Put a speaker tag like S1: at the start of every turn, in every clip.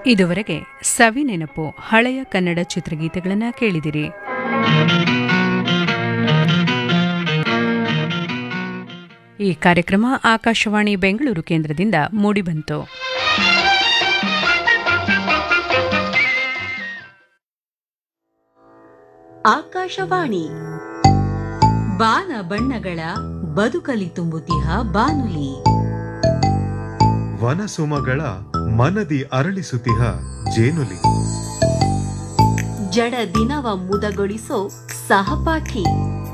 S1: ಇದುವರೆಗೆ ಸವಿ ನೆನಪು ಹಳೆಯ ಕನ್ನಡ ಚಿತ್ರಗೀತೆಗಳನ್ನು ಕೇಳಿದಿರಿ ಈ ಕಾರ್ಯಕ್ರಮ ಆಕಾಶವಾಣಿ ಬೆಂಗಳೂರು ಕೇಂದ್ರದಿಂದ ಮೂಡಿಬಂತು
S2: ಆಕಾಶವಾಣಿ ಬಾನ ಬಣ್ಣಗಳ ಬದುಕಲಿ ತುಂಬುತಿಹ ಬಾನುಲಿ
S3: ವನಸುಮಗಳ ಮನದಿ ಅರಳಿಸುತಿಹ ಜೇನುಲಿ
S2: ಜಡ ದಿನವ ಮುದಗೊಳಿಸೋ ಸಹಪಾಠಿ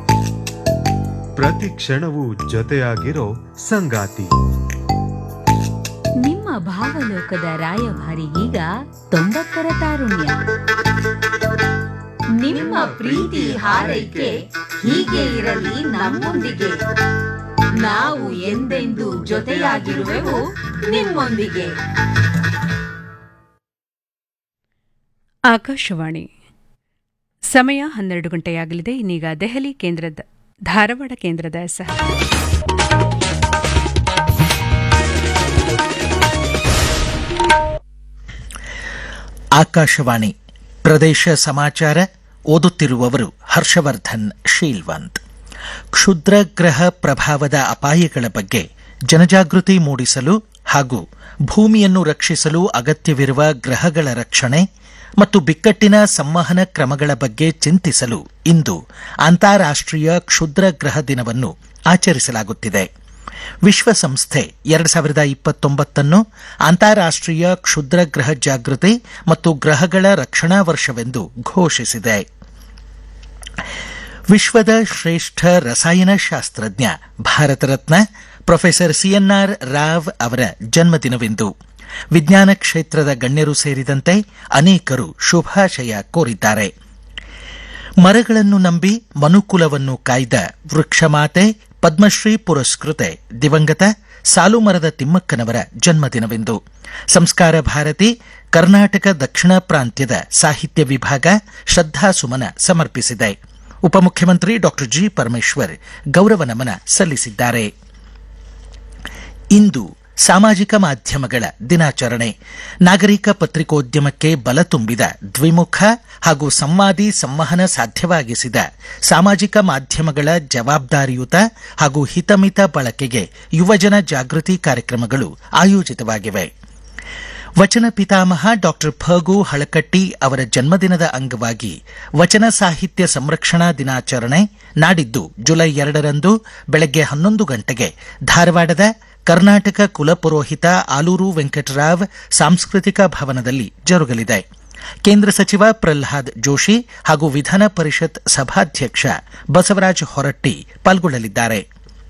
S3: ಪ್ರತಿ ಕ್ಷಣವೂ ಜೊತೆಯಾಗಿರೋ ಸಂಗಾತಿ
S2: ನಿಮ್ಮ ಭಾವಲೋಕದ ರಾಯಭಾರಿಗೀಗ ತೊಂಬತ್ತರ ತಾರುಣ್ಯ ನಿಮ್ಮ ಪ್ರೀತಿ ಹಾರೈಕೆ ಹೀಗೆ ಇರಲಿ ನಮ್ಮೊಂದಿಗೆ ನಾವು ಎಂದೆಂದೂ ಜೊತೆಯಾಗಿರುವೆವು ನಿಮ್ಮೊಂದಿಗೆ
S1: ಆಕಾಶವಾಣಿ ಸಮಯ ಹನ್ನೆರಡು ಗಂಟೆಯಾಗಲಿದೆ ಇನ್ನೀಗ ದೆಹಲಿ ಕೇಂದ್ರದ ಧಾರವಾಡ ಕೇಂದ್ರದ ಸಹ
S4: ಆಕಾಶವಾಣಿ ಪ್ರದೇಶ ಸಮಾಚಾರ ಓದುತ್ತಿರುವವರು ಹರ್ಷವರ್ಧನ್ ಶೀಲ್ವಂತ್ ಕ್ಷುದ್ರಗ್ರಹ ಪ್ರಭಾವದ ಅಪಾಯಗಳ ಬಗ್ಗೆ ಜನಜಾಗೃತಿ ಮೂಡಿಸಲು ಹಾಗೂ ಭೂಮಿಯನ್ನು ರಕ್ಷಿಸಲು ಅಗತ್ಯವಿರುವ ಗ್ರಹಗಳ ರಕ್ಷಣೆ ಮತ್ತು ಬಿಕ್ಕಟ್ಟಿನ ಸಂವಹನ ಕ್ರಮಗಳ ಬಗ್ಗೆ ಚಿಂತಿಸಲು ಇಂದು ಅಂತಾರಾಷ್ಟೀಯ ಕ್ಷುದ್ರಗ್ರಹ ದಿನವನ್ನು ಆಚರಿಸಲಾಗುತ್ತಿದೆ ವಿಶ್ವಸಂಸ್ಥೆ ಎರಡು ಸಾವಿರದ ಇಪ್ಪತ್ತೊಂಬತ್ತನ್ನು ಅಂತಾರಾಷ್ಟೀಯ ಕ್ಷುದ್ರಗ್ರಹ ಜಾಗೃತಿ ಮತ್ತು ಗ್ರಹಗಳ ರಕ್ಷಣಾ ವರ್ಷವೆಂದು ಘೋಷಿಸಿದೆ ವಿಶ್ವದ ಶ್ರೇಷ್ಠ ರಸಾಯನಶಾಸ್ತ್ರಜ್ಞ ಭಾರತ ರತ್ನ ಪ್ರೊಫೆಸರ್ ಸಿಎನ್ಆರ್ ರಾವ್ ಅವರ ಜನ್ಮದಿನವಿಂದು ವಿಜ್ಞಾನ ಕ್ಷೇತ್ರದ ಗಣ್ಯರು ಸೇರಿದಂತೆ ಅನೇಕರು ಶುಭಾಶಯ ಕೋರಿದ್ದಾರೆ ಮರಗಳನ್ನು ನಂಬಿ ಮನುಕುಲವನ್ನು ಕಾಯ್ದ ವೃಕ್ಷಮಾತೆ ಪದ್ಮಶ್ರೀ ಪುರಸ್ಕೃತೆ ದಿವಂಗತ ಸಾಲುಮರದ ತಿಮ್ಮಕ್ಕನವರ ಜನ್ಮದಿನವಿಂದು ಸಂಸ್ಕಾರ ಭಾರತಿ ಕರ್ನಾಟಕ ದಕ್ಷಿಣ ಪ್ರಾಂತ್ಯದ ಸಾಹಿತ್ಯ ವಿಭಾಗ ಶ್ರದ್ಧಾಸುಮನ ಸಮರ್ಪಿಸಿದೆ ಉಪಮುಖ್ಯಮಂತ್ರಿ ಡಾ ಜಿ ಪರಮೇಶ್ವರ್ ಗೌರವ ನಮನ ಸಲ್ಲಿಸಿದ್ದಾರೆ ಇಂದು ಸಾಮಾಜಿಕ ಮಾಧ್ಯಮಗಳ ದಿನಾಚರಣೆ ನಾಗರಿಕ ಪತ್ರಿಕೋದ್ಯಮಕ್ಕೆ ಬಲ ತುಂಬಿದ ದ್ವಿಮುಖ ಹಾಗೂ ಸಂವಾದಿ ಸಂವಹನ ಸಾಧ್ಯವಾಗಿಸಿದ ಸಾಮಾಜಿಕ ಮಾಧ್ಯಮಗಳ ಜವಾಬ್ದಾರಿಯುತ ಹಾಗೂ ಹಿತಮಿತ ಬಳಕೆಗೆ ಯುವಜನ ಜಾಗೃತಿ ಕಾರ್ಯಕ್ರಮಗಳು ಆಯೋಜಿತವಾಗಿವೆ ವಚನ ಪಿತಾಮಹ ಡಾಕ್ಟರ್ ಫಗು ಹಳಕಟ್ಟಿ ಅವರ ಜನ್ಮದಿನದ ಅಂಗವಾಗಿ ವಚನ ಸಾಹಿತ್ಯ ಸಂರಕ್ಷಣಾ ದಿನಾಚರಣೆ ನಾಡಿದ್ದು ಜುಲೈ ಎರಡರಂದು ಬೆಳಗ್ಗೆ ಹನ್ನೊಂದು ಗಂಟೆಗೆ ಧಾರವಾಡದ ಕರ್ನಾಟಕ ಕುಲಪುರೋಹಿತ ಆಲೂರು ವೆಂಕಟರಾವ್ ಸಾಂಸ್ಕೃತಿಕ ಭವನದಲ್ಲಿ ಜರುಗಲಿದೆ ಕೇಂದ್ರ ಸಚಿವ ಪ್ರಲ್ಹಾದ್ ಜೋಶಿ ಹಾಗೂ ವಿಧಾನ ಪರಿಷತ್ ಸಭಾಧ್ಯಕ್ಷ ಬಸವರಾಜ ಹೊರಟ್ಟಿ ಪಾಲ್ಗೊಳ್ಳಲಿದ್ದಾರೆ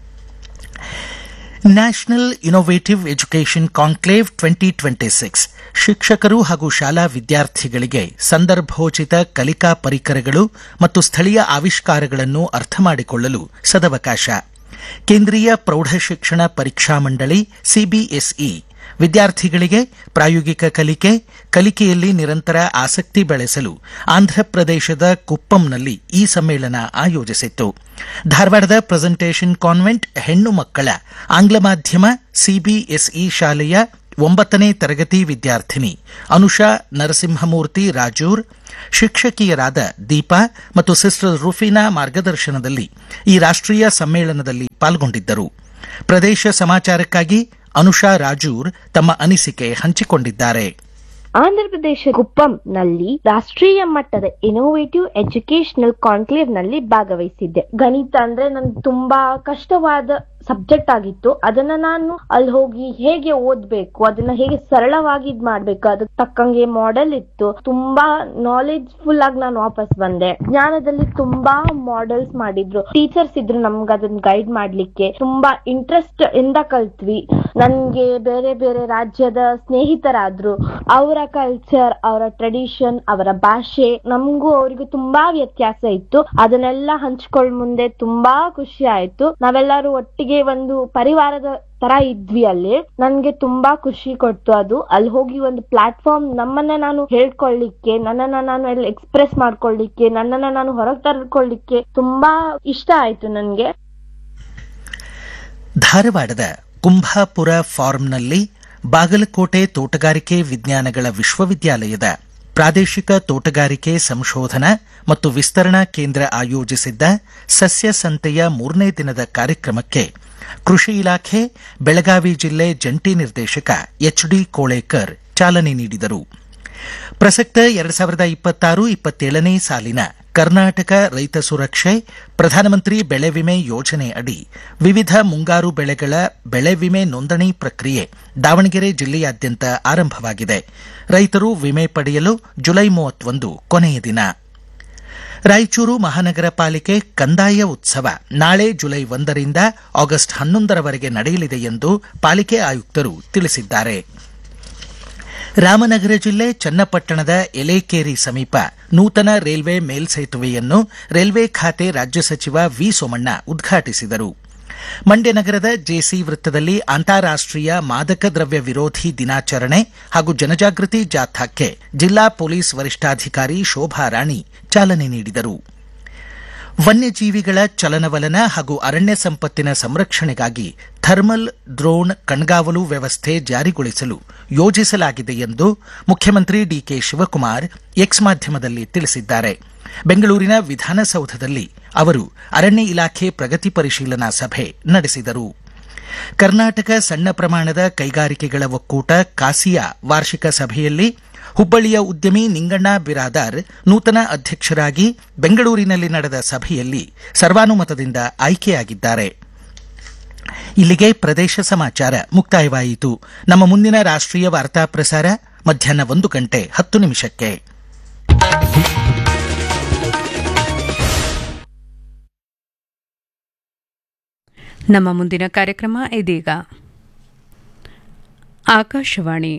S4: national innovative education conclave twenty twenty six ಶಿಕ್ಷಕರು ಹಾಗೂ ಶಾಲಾ ವಿದ್ಯಾರ್ಥಿಗಳಿಗೆ ಸಂದರ್ಭೋಚಿತ ಕಲಿಕಾ ಪರಿಕರಗಳು ಮತ್ತು ಸ್ಥಳೀಯ ಆವಿಷ್ಕಾರಗಳನ್ನು ಅರ್ಥ ಮಾಡಿಕೊಳ್ಳಲು ಸದವಕಾಶ ಕೇಂದ್ರೀಯ ಪ್ರೌಢಶಿಕ್ಷಣ ಪರೀಕ್ಷಾ ಮಂಡಳಿ ಸಿಬಿಎಸ್ಇ ವಿದ್ಯಾರ್ಥಿಗಳಿಗೆ ಪ್ರಾಯೋಗಿಕ ಕಲಿಕೆ ಕಲಿಕೆಯಲ್ಲಿ ನಿರಂತರ ಆಸಕ್ತಿ ಬೆಳೆಸಲು ಆಂಧ್ರಪ್ರದೇಶದ ಕುಪ್ಪಂನಲ್ಲಿ ಈ ಸಮ್ಮೇಳನ ಆಯೋಜಿಸಿತ್ತು ಧಾರವಾಡದ ಪ್ರೆಸೆಂಟೇಷನ್ ಕಾನ್ವೆಂಟ್ ಹೆಣ್ಣು ಮಕ್ಕಳ ಆಂಗ್ಲ ಮಾಧ್ಯಮ ಸಿಬಿಎಸ್ಇ ಶಾಲೆಯ ಒಂಬತ್ತನೇ ತರಗತಿ ವಿದ್ಯಾರ್ಥಿನಿ ಅನುಷಾ ನರಸಿಂಹಮೂರ್ತಿ ರಾಜೂರ್ ಶಿಕ್ಷಕಿಯರಾದ ದೀಪಾ ಮತ್ತು ಸಿಸ್ಟರ್ ರುಫಿನಾ ಮಾರ್ಗದರ್ಶನದಲ್ಲಿ ಈ ರಾಷ್ಟೀಯ ಸಮ್ಮೇಳನದಲ್ಲಿ ಪಾಲ್ಗೊಂಡಿದ್ದರು ಪ್ರದೇಶ ಸಮಾಚಾರಕ್ಕಾಗಿ ಅನುಷಾ ರಾಜೂರ್ ತಮ್ಮ ಅನಿಸಿಕೆ ಹಂಚಿಕೊಂಡಿದ್ದಾರೆ
S5: ಆಂಧ್ರಪ್ರದೇಶ ಕುಪ್ಪಂ ನಲ್ಲಿ ರಾಷ್ಟ್ರೀಯ ಮಟ್ಟದ ಇನೋವೇಟಿವ್ ಎಜುಕೇಶನಲ್ ಕಾನ್ಕ್ಲೇವ್ ನಲ್ಲಿ ಭಾಗವಹಿಸಿದ್ದೆ ಗಣಿತ ಅಂದ್ರೆ ನನ್ಗೆ ತುಂಬಾ ಕಷ್ಟವಾದ ಸಬ್ಜೆಕ್ಟ್ ಆಗಿತ್ತು ಅದನ್ನ ನಾನು ಅಲ್ಲಿ ಹೋಗಿ ಹೇಗೆ ಓದ್ಬೇಕು ಅದನ್ನ ಹೇಗೆ ಸರಳವಾಗಿ ಇದ್ ಮಾಡ್ಬೇಕು ಅದಕ್ಕೆ ತಕ್ಕಂಗೆ ಮಾಡೆಲ್ ಇತ್ತು ತುಂಬಾ ನಾಲೆಜ್ ಫುಲ್ ಆಗಿ ನಾನು ವಾಪಸ್ ಬಂದೆ ಜ್ಞಾನದಲ್ಲಿ ತುಂಬಾ ಮಾಡೆಲ್ಸ್ ಮಾಡಿದ್ರು ಟೀಚರ್ಸ್ ಇದ್ರು ನಮ್ಗೆ ಅದನ್ನ ಗೈಡ್ ಮಾಡ್ಲಿಕ್ಕೆ ತುಂಬಾ ಇಂಟ್ರೆಸ್ಟ್ ಇಂದ ಕಲ್ತ್ವಿ ನನ್ಗೆ ಬೇರೆ ಬೇರೆ ರಾಜ್ಯದ ಸ್ನೇಹಿತರಾದ್ರು ಅವರ ಕಲ್ಚರ್ ಅವರ ಟ್ರೆಡಿಷನ್ ಅವರ ಭಾಷೆ ನಮಗೂ ಅವರಿಗೂ ತುಂಬಾ ವ್ಯತ್ಯಾಸ ಇತ್ತು ಅದನ್ನೆಲ್ಲ ಹಂಚ್ಕೊಳ್ಳ್ ಮುಂದೆ ತುಂಬಾ ಖುಷಿ ಆಯ್ತು ನಾವೆಲ್ಲರೂ ಒಟ್ಟಿಗೆ ಒಂದು ಪರಿವಾರದ ತರ ಇದ್ವಿ ಅಲ್ಲಿ ನನ್ಗೆ ತುಂಬಾ ಖುಷಿ ಕೊಡ್ತು ಅದು ಅಲ್ಲಿ ಹೋಗಿ ಒಂದು ಪ್ಲಾಟ್ಫಾರ್ಮ್ ನಮ್ಮನ್ನ ನಾನು ಹೇಳ್ಕೊಳ್ಳಿಕ್ಕೆ ನನ್ನನ್ನ ನಾನು ಅಲ್ಲಿ ಎಕ್ಸ್ಪ್ರೆಸ್ ಮಾಡ್ಕೊಳ್ಳಿಕ್ಕೆ ನನ್ನನ್ನ ನಾನು ಹೊರಗೆ ತರ್ಕೊಳ್ಳಿಕ್ಕೆ ತುಂಬಾ ಇಷ್ಟ ಆಯ್ತು ನನ್ಗೆ
S4: ಧಾರವಾಡದ ಕುಂಭಾಪುರ ಫಾರ್ಮ್ನಲ್ಲಿ ಬಾಗಲಕೋಟೆ ತೋಟಗಾರಿಕೆ ವಿಜ್ಞಾನಗಳ ವಿಶ್ವವಿದ್ಯಾಲಯದ ಪ್ರಾದೇಶಿಕ ತೋಟಗಾರಿಕೆ ಸಂಶೋಧನಾ ಮತ್ತು ವಿಸ್ತರಣಾ ಕೇಂದ್ರ ಆಯೋಜಿಸಿದ್ದ ಸಸ್ಯ ಸಂತೆಯ ಮೂರನೇ ದಿನದ ಕಾರ್ಯಕ್ರಮಕ್ಕೆ ಕೃಷಿ ಇಲಾಖೆ ಬೆಳಗಾವಿ ಜಿಲ್ಲೆ ಜಂಟಿ ನಿರ್ದೇಶಕ ಎಚ್ಡಿ ಕೋಳೇಕರ್ ಚಾಲನೆ ನೀಡಿದರು ಪ್ರಸಕ್ತ ಎರಡ್ ಸಾವಿರದ ಇಪ್ಪತ್ತಾರು ಇಪ್ಪತ್ತೇಳನೇ ಸಾಲಿನ ಕರ್ನಾಟಕ ರೈತ ಸುರಕ್ಷೆ ಪ್ರಧಾನಮಂತ್ರಿ ಬೆಳೆ ವಿಮೆ ಯೋಜನೆ ಅಡಿ ವಿವಿಧ ಮುಂಗಾರು ಬೆಳೆಗಳ ಬೆಳೆ ವಿಮೆ ನೋಂದಣಿ ಪ್ರಕ್ರಿಯೆ ದಾವಣಗೆರೆ ಜಿಲ್ಲೆಯಾದ್ಯಂತ ಆರಂಭವಾಗಿದೆ ರೈತರು ವಿಮೆ ಪಡೆಯಲು ಜುಲೈ ಮೂವತ್ತೊಂದು ಕೊನೆಯ ದಿನ ರಾಯಚೂರು ಮಹಾನಗರ ಪಾಲಿಕೆ ಕಂದಾಯ ಉತ್ಸವ ನಾಳೆ ಜುಲೈ ಒಂದರಿಂದ ಆಗಸ್ಟ್ ಹನ್ನೊಂದರವರೆಗೆ ನಡೆಯಲಿದೆ ಎಂದು ಪಾಲಿಕೆ ಆಯುಕ್ತರು ತಿಳಿಸಿದ್ದಾರೆ ರಾಮನಗರ ಜಿಲ್ಲೆ ಚನ್ನಪಟ್ಟಣದ ಎಲೇಕೇರಿ ಸಮೀಪ ನೂತನ ರೈಲ್ವೆ ಮೇಲ್ಸೇತುವೆಯನ್ನು ರೈಲ್ವೆ ಖಾತೆ ರಾಜ್ಯ ಸಚಿವ ವಿ ಸೋಮಣ್ಣ ಉದ್ಘಾಟಿಸಿದರು ಮಂಡ್ಯ ನಗರದ ಜೆಸಿ ವೃತ್ತದಲ್ಲಿ ಅಂತಾರಾಷ್ಟೀಯ ಮಾದಕ ದ್ರವ್ಯ ವಿರೋಧಿ ದಿನಾಚರಣೆ ಹಾಗೂ ಜನಜಾಗೃತಿ ಜಾಥಾಕ್ಕೆ ಜಿಲ್ಲಾ ಪೊಲೀಸ್ ವರಿಷ್ಠಾಧಿಕಾರಿ ಶೋಭಾ ರಾಣಿ ಚಾಲನೆ ನೀಡಿದರು ವನ್ಯಜೀವಿಗಳ ಚಲನವಲನ ಹಾಗೂ ಅರಣ್ಯ ಸಂಪತ್ತಿನ ಸಂರಕ್ಷಣೆಗಾಗಿ ಥರ್ಮಲ್ ಡ್ರೋನ್ ಕಣ್ಗಾವಲು ವ್ಯವಸ್ಥೆ ಜಾರಿಗೊಳಿಸಲು ಯೋಜಿಸಲಾಗಿದೆ ಎಂದು ಮುಖ್ಯಮಂತ್ರಿ ಡಿಕೆ ಶಿವಕುಮಾರ್ ಎಕ್ಸ್ ಮಾಧ್ಯಮದಲ್ಲಿ ತಿಳಿಸಿದ್ದಾರೆ ಬೆಂಗಳೂರಿನ ವಿಧಾನಸೌಧದಲ್ಲಿ ಅವರು ಅರಣ್ಯ ಇಲಾಖೆ ಪ್ರಗತಿ ಪರಿಶೀಲನಾ ಸಭೆ ನಡೆಸಿದರು ಕರ್ನಾಟಕ ಸಣ್ಣ ಪ್ರಮಾಣದ ಕೈಗಾರಿಕೆಗಳ ಒಕ್ಕೂಟ ಕಾಸಿಯಾ ವಾರ್ಷಿಕ ಸಭೆಯಲ್ಲಿ ಹುಬ್ಬಳ್ಳಿಯ ಉದ್ಯಮಿ ನಿಂಗಣ್ಣ ಬಿರಾದಾರ್ ನೂತನ ಅಧ್ಯಕ್ಷರಾಗಿ ಬೆಂಗಳೂರಿನಲ್ಲಿ ನಡೆದ ಸಭೆಯಲ್ಲಿ ಸರ್ವಾನುಮತದಿಂದ ಆಯ್ಕೆಯಾಗಿದ್ದಾರೆ ಇಲ್ಲಿಗೆ ಪ್ರದೇಶ ಸಮಾಚಾರ ಮುಕ್ತಾಯವಾಯಿತು ನಮ್ಮ ಮುಂದಿನ ರಾಷ್ಟ್ರೀಯ ವಾರ್ತಾ ಪ್ರಸಾರ ಮಧ್ಯಾಹ್ನ ಒಂದು ಗಂಟೆ ಹತ್ತು ನಿಮಿಷಕ್ಕೆ
S1: ನಮ್ಮ ಮುಂದಿನ ಕಾರ್ಯಕ್ರಮ ಇದೀಗ ಆಕಾಶವಾಣಿ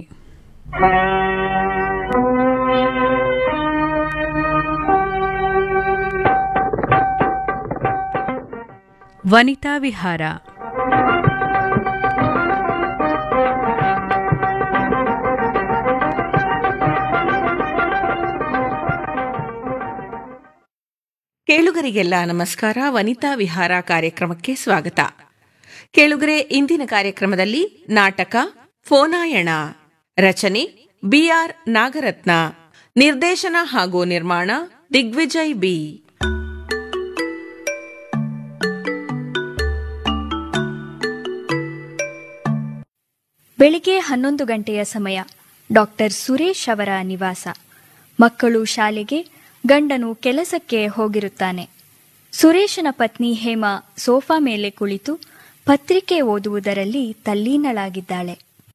S1: ವನಿತಾ ವಿಹಾರ
S6: ಕೇಳುಗರಿಗೆಲ್ಲ ನಮಸ್ಕಾರ ವನಿತಾ ವಿಹಾರ ಕಾರ್ಯಕ್ರಮಕ್ಕೆ ಸ್ವಾಗತ ಕೇಳುಗರೆ ಇಂದಿನ ಕಾರ್ಯಕ್ರಮದಲ್ಲಿ ನಾಟಕ ಫೋನಾಯಣ ರಚನೆ ಬಿಆರ್ ನಾಗರತ್ನ ನಿರ್ದೇಶನ ಹಾಗೂ ನಿರ್ಮಾಣ ದಿಗ್ವಿಜಯ್ ಬಿ
S7: ಬೆಳಿಗ್ಗೆ ಹನ್ನೊಂದು ಗಂಟೆಯ ಸಮಯ ಡಾಕ್ಟರ್ ಸುರೇಶ್ ಅವರ ನಿವಾಸ ಮಕ್ಕಳು ಶಾಲೆಗೆ ಗಂಡನು ಕೆಲಸಕ್ಕೆ ಹೋಗಿರುತ್ತಾನೆ ಸುರೇಶನ ಪತ್ನಿ ಹೇಮಾ ಸೋಫಾ ಮೇಲೆ ಕುಳಿತು ಪತ್ರಿಕೆ ಓದುವುದರಲ್ಲಿ ತಲ್ಲೀನಳಾಗಿದ್ದಾಳೆ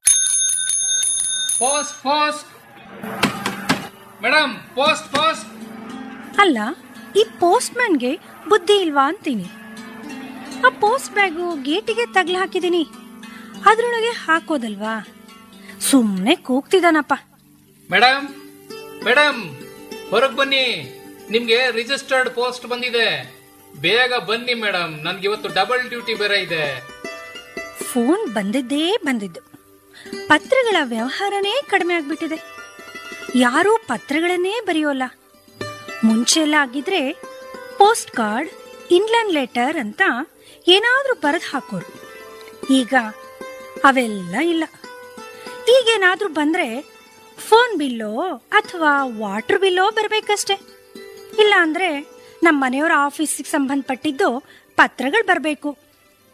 S8: post post madam post post
S9: ಅಲ್ಲ ಈ ಪೋಸ್ಟ್ ಮ್ಯಾನ್ಗೆ ಬುದ್ಧಿ ಇಲ್ವಾ ಅಂತೀನಿ ಆ ಪೋಸ್ಟ್ ಬ್ಯಾಗು ಗೇಟಿಗೆ ತಗ್ಲು ಹಾಕಿದೀನಿ ಅದ್ರೊಳಗೆ ಹಾಕೋದಲ್ವಾ ಸುಮ್ಮನೆ ಕೂಗ್ತಿದಾನಪ್ಪ
S8: ಮೇಡಮ್ ಮೇಡಮ್ ಹೊರಗ್ ಬನ್ನಿ ನಿಮ್ಗೆ ರಿಜಿಸ್ಟರ್ಡ್ ಪೋಸ್ಟ್ ಬಂದಿದೆ ಬೇಗ ಬನ್ನಿ ಮೇಡಮ್ ನನ್ಗೆ ಇವತ್ತು ಡಬಲ್ ಡ್ಯೂಟಿ ಬೇರೆ ಇದೆ
S9: ಫೋನ್ ಬಂದಿದ್ದೇ ಬಂದಿದ್ದು ಪತ್ರಗಳ ವ್ಯವಹಾರನೇ ಕಡಿಮೆ ಆಗ್ಬಿಟ್ಟಿದೆ ಯಾರೂ ಪತ್ರಗಳನ್ನೇ ಬರೆಯೋಲ್ಲ ಮುಂಚೆ ಎಲ್ಲ ಆಗಿದ್ರೆ ಪೋಸ್ಟ್ ಕಾರ್ಡ್ ಇನ್ಲ್ಯಾಂಡ್ ಲೆಟರ್ ಅಂತ ಏನಾದ್ರೂ ಬರೆದು ಹಾಕೋರು ಈಗ ಅವೆಲ್ಲ ಇಲ್ಲ ಈಗೇನಾದ್ರೂ ಬಂದ್ರೆ ಫೋನ್ ಬಿಲ್ಲೋ ಅಥವಾ ವಾಟರ್ ಬಿಲ್ಲೋ ಬರಬೇಕಷ್ಟೆ ಇಲ್ಲ ಅಂದ್ರೆ ನಮ್ಮ ಮನೆಯವರ ಆಫೀಸಿಗೆ ಸಂಬಂಧಪಟ್ಟಿದ್ದು ಪತ್ರಗಳು ಬರಬೇಕು